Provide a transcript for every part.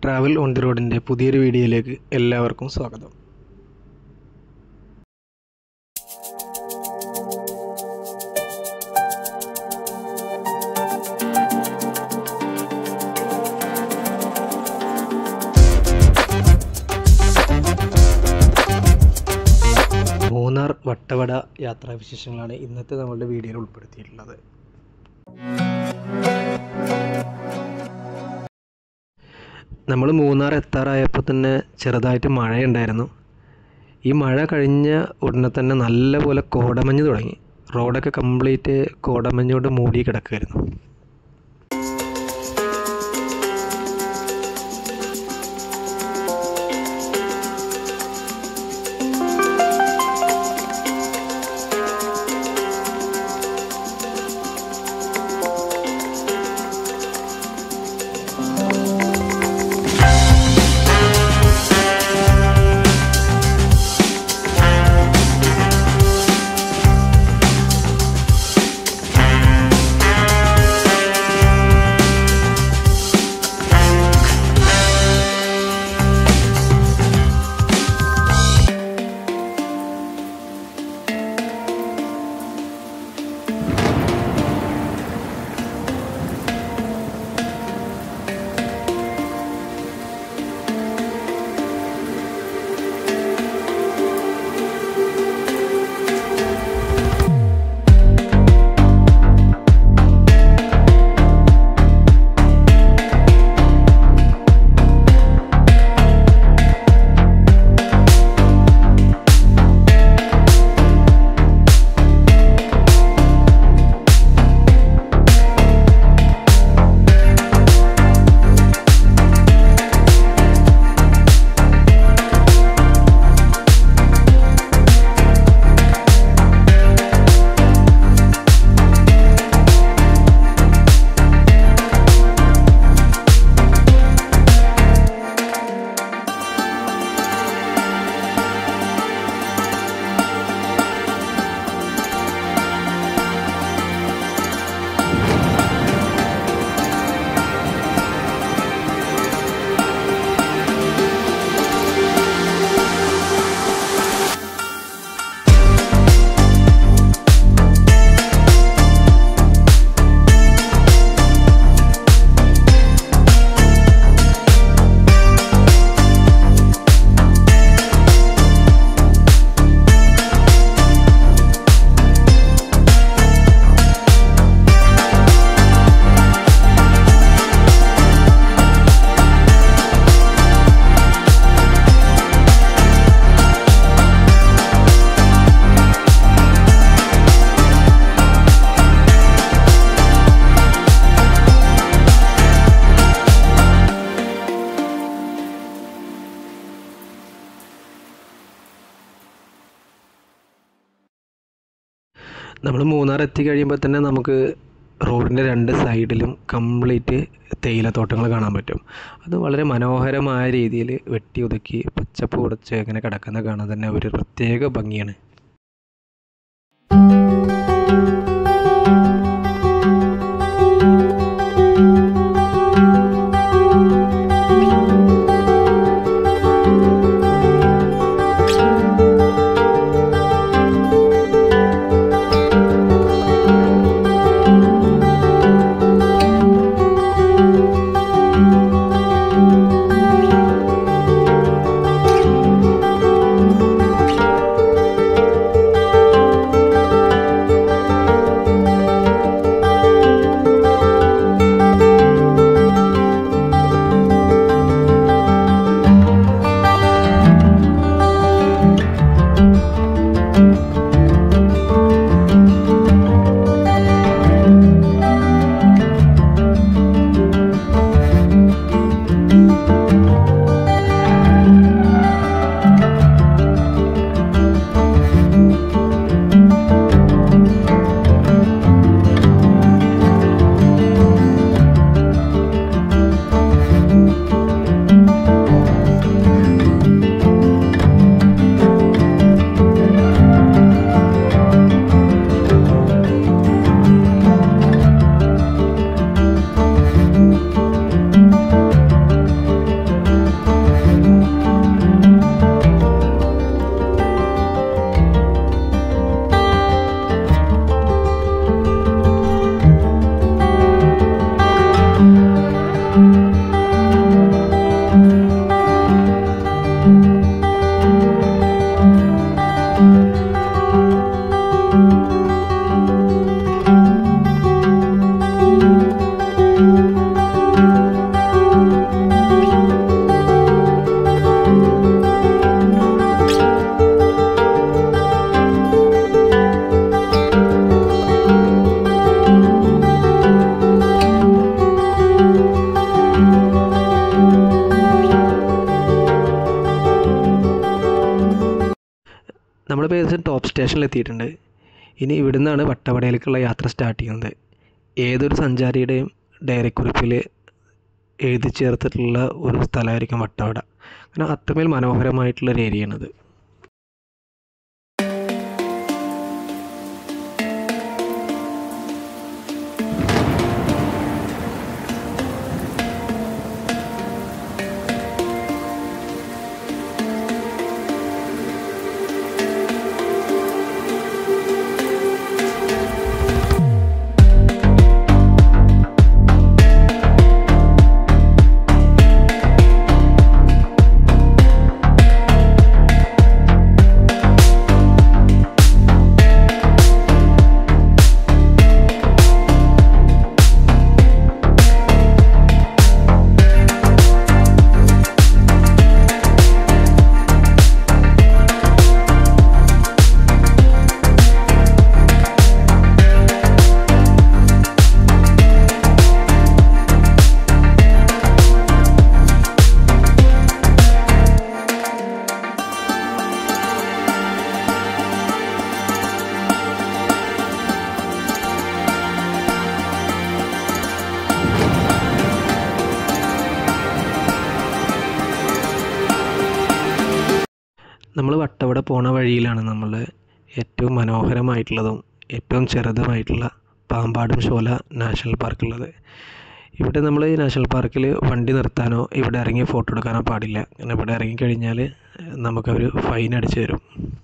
travel on the റോഡിൻ്റെ പുതിയൊരു വീഡിയോയിലേക്ക് എല്ലാവർക്കും സ്വാഗതം മൂന്നാർ വട്ടവട യാത്രാവിശേഷങ്ങളാണ് ഇന്നത്തെ നമ്മളുടെ വീഡിയോയിൽ ഉൾപ്പെടുത്തിയിട്ടുള്ളത് നമ്മൾ മൂന്നാർ എത്താറായപ്പോൾ തന്നെ ചെറുതായിട്ട് മഴയുണ്ടായിരുന്നു ഈ മഴ കഴിഞ്ഞ ഉടനെ തന്നെ നല്ലപോലെ കോടമഞ്ഞ് തുടങ്ങി റോഡൊക്കെ കംപ്ലീറ്റ് കോടമഞ്ഞോട് മൂടി കിടക്കുമായിരുന്നു നമ്മൾ മൂന്നാർ എത്തി കഴിയുമ്പോൾ തന്നെ നമുക്ക് റോഡിൻ്റെ രണ്ട് സൈഡിലും കംപ്ലീറ്റ് തേയിലത്തോട്ടങ്ങൾ കാണാൻ പറ്റും അത് വളരെ മനോഹരമായ രീതിയിൽ വെട്ടി ഒതുക്കി പച്ചപ്പ് കൊടുത്ത് ഇങ്ങനെ കിടക്കുന്ന കാണാൻ തന്നെ ഒരു പ്രത്യേക ഭംഗിയാണ് നമ്മളിപ്പോൾ ഏകദേശം ടോപ്പ് സ്റ്റേഷനിൽ എത്തിയിട്ടുണ്ട് ഇനി ഇവിടുന്നാണ് വട്ടവടയിലേക്കുള്ള യാത്ര സ്റ്റാർട്ട് ചെയ്യുന്നത് ഏതൊരു സഞ്ചാരിയുടെയും ഡയറിക്കുറിപ്പിൽ എഴുതി ചേർത്തിട്ടുള്ള ഒരു സ്ഥലമായിരിക്കും വട്ടവട കാരണം അത്രമേൽ മനോഹരമായിട്ടുള്ളൊരു ഏരിയയാണിത് നമ്മൾ വട്ടവട പോണ വഴിയിലാണ് നമ്മൾ ഏറ്റവും മനോഹരമായിട്ടുള്ളതും ഏറ്റവും ചെറുതുമായിട്ടുള്ള പാമ്പാടും ഷോല നാഷണൽ പാർക്ക് ഉള്ളത് ഇവിടെ നമ്മൾ ഈ നാഷണൽ പാർക്കിൽ വണ്ടി നിർത്താനോ ഇവിടെ ഇറങ്ങി ഫോട്ടോ എടുക്കാനോ പാടില്ല കാരണം ഇവിടെ ഇറങ്ങിക്കഴിഞ്ഞാൽ നമുക്കവർ ഫൈൻ അടിച്ചു തരും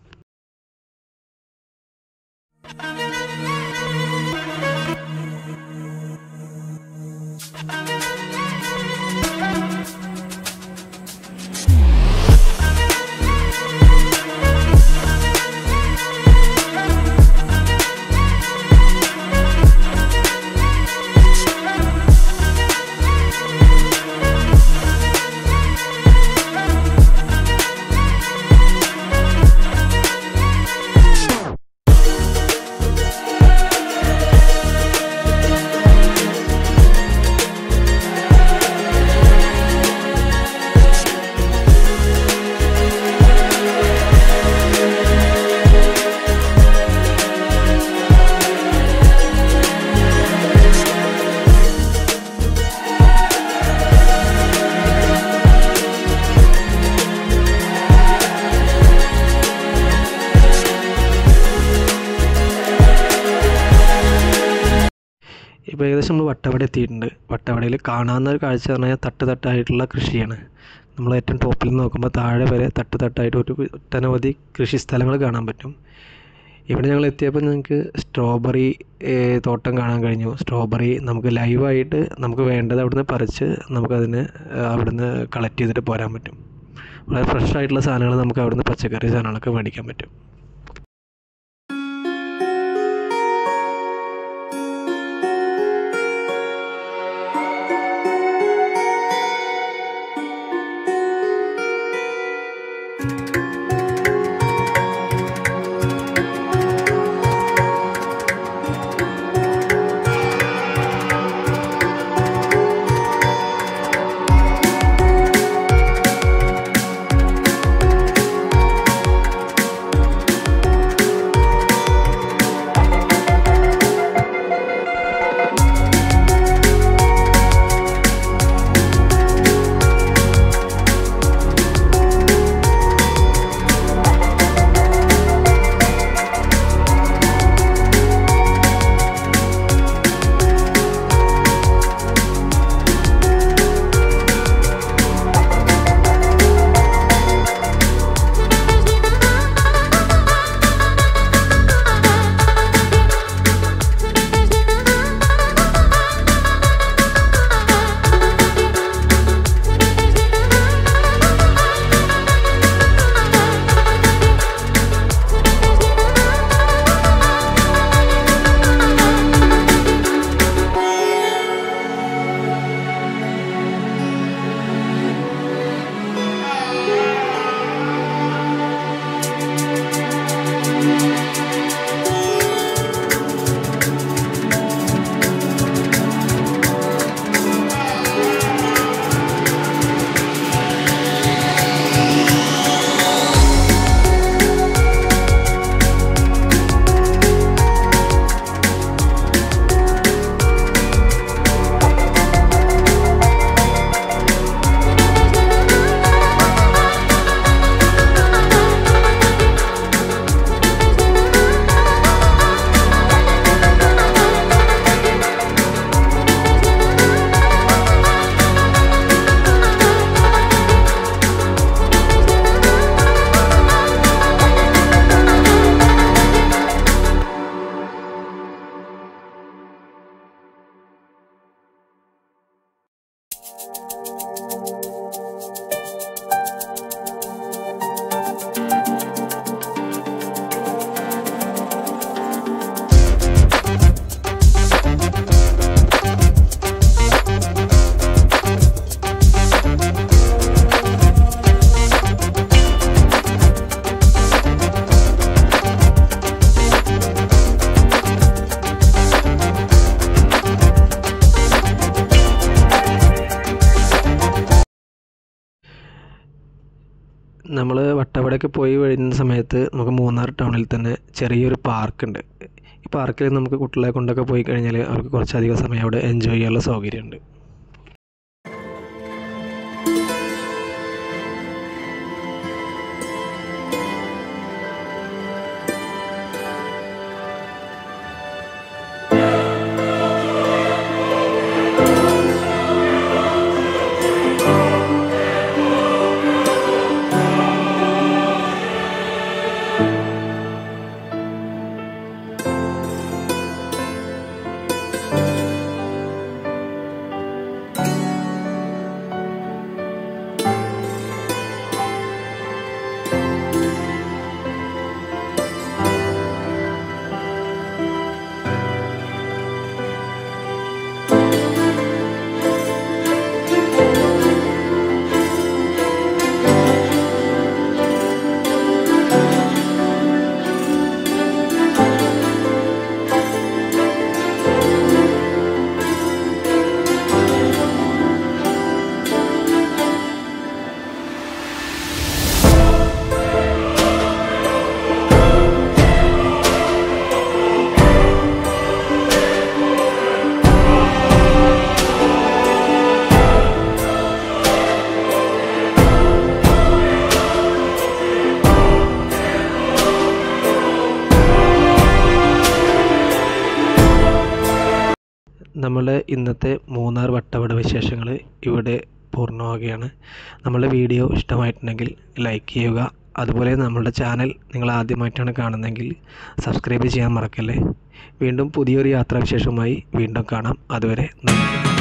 ഇപ്പോൾ ഏകദേശം നമ്മൾ വട്ടവട എത്തിയിട്ടുണ്ട് വട്ടവടയിൽ കാണാവുന്ന ഒരു കാഴ്ച പറഞ്ഞാൽ തട്ട് തട്ടായിട്ടുള്ള കൃഷിയാണ് നമ്മൾ ഏറ്റവും ടോപ്പിൽ നിന്ന് നോക്കുമ്പോൾ താഴെ വരെ തട്ട് തട്ടായിട്ട് ഒരു ഒട്ടനവധി കൃഷി സ്ഥലങ്ങൾ കാണാൻ പറ്റും ഇവിടെ ഞങ്ങൾ എത്തിയപ്പോൾ ഞങ്ങൾക്ക് സ്ട്രോബെറി തോട്ടം കാണാൻ കഴിഞ്ഞു സ്ട്രോബെറി നമുക്ക് ലൈവായിട്ട് നമുക്ക് വേണ്ടത് അവിടുന്ന് പറിച്ച് നമുക്കതിന് അവിടുന്ന് കളക്ട് ചെയ്തിട്ട് പോരാൻ പറ്റും വളരെ ഫ്രഷ് ആയിട്ടുള്ള സാധനങ്ങൾ നമുക്ക് അവിടുന്ന് പച്ചക്കറി സാധനങ്ങളൊക്കെ മേടിക്കാൻ പറ്റും നമ്മൾ വട്ടവടയൊക്കെ പോയി വരുന്ന സമയത്ത് നമുക്ക് മൂന്നാർ ടൗണിൽ തന്നെ ചെറിയൊരു പാർക്കുണ്ട് ഈ പാർക്കിൽ നമുക്ക് കുട്ടികളെ കൊണ്ടൊക്കെ പോയി കഴിഞ്ഞാൽ അവർക്ക് കുറച്ചധികം സമയം അവിടെ എൻജോയ് ചെയ്യാനുള്ള സൗകര്യമുണ്ട് നമ്മുടെ ഇന്നത്തെ മൂന്നാർ വട്ടവട വിശേഷങ്ങൾ ഇവിടെ പൂർണ്ണമാവുകയാണ് നമ്മളുടെ വീഡിയോ ഇഷ്ടമായിട്ടുണ്ടെങ്കിൽ ലൈക്ക് ചെയ്യുക അതുപോലെ നമ്മളുടെ ചാനൽ നിങ്ങൾ ആദ്യമായിട്ടാണ് കാണുന്നതെങ്കിൽ സബ്സ്ക്രൈബ് ചെയ്യാൻ മറക്കല്ലേ വീണ്ടും പുതിയൊരു യാത്രാവിശേഷമായി വീണ്ടും കാണാം അതുവരെ നന്ദി